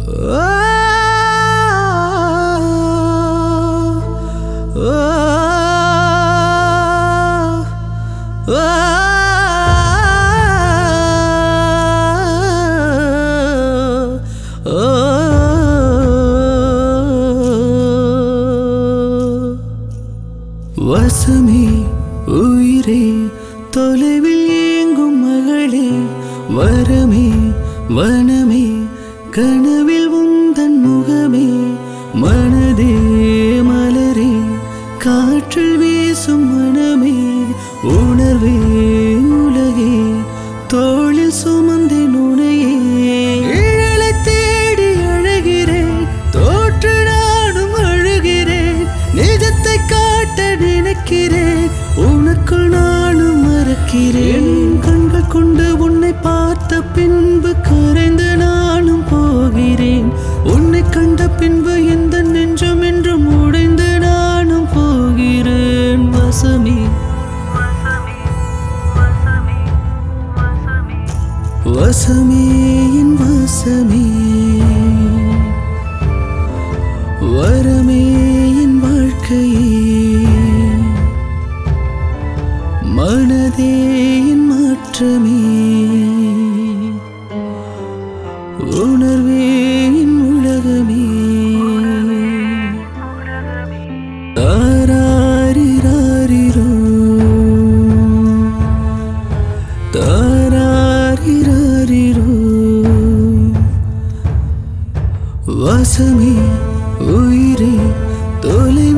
வசமே உயிரே தொலைவில் ஏங்கும் மகளே வரமே வனமே கனவில் உந்தன் முகமே மனதே மலரே காற்றில் வீசும் மனமே உணர்வே உலகே தோளில் சுமந்தே நுனையே இழலை தேடி அழகிறேன் தோற்று நானும் அழுகிறேன் நிஜத்தை காட்ட நினைக்கிறேன் உனக்குள் நானும் மறக்கிறேன் கண்கள் கொண்டு உன்னை பார்த்த பின்பு கரைந்து நானும் போகிறேன் உன்னை கண்ட பின்பு எந்த நெஞ்சம் என்றும் உடைந்து நானும் போகிறேன் வசமே வசமே என் வசமே வரமே என் வாழ்க்கையே மனதே என் மாற்றமே உணர்வே என் உலகமே தாராரிராரிரோ தாராரிராரிரோ வசமே உயிரே தொலைவில்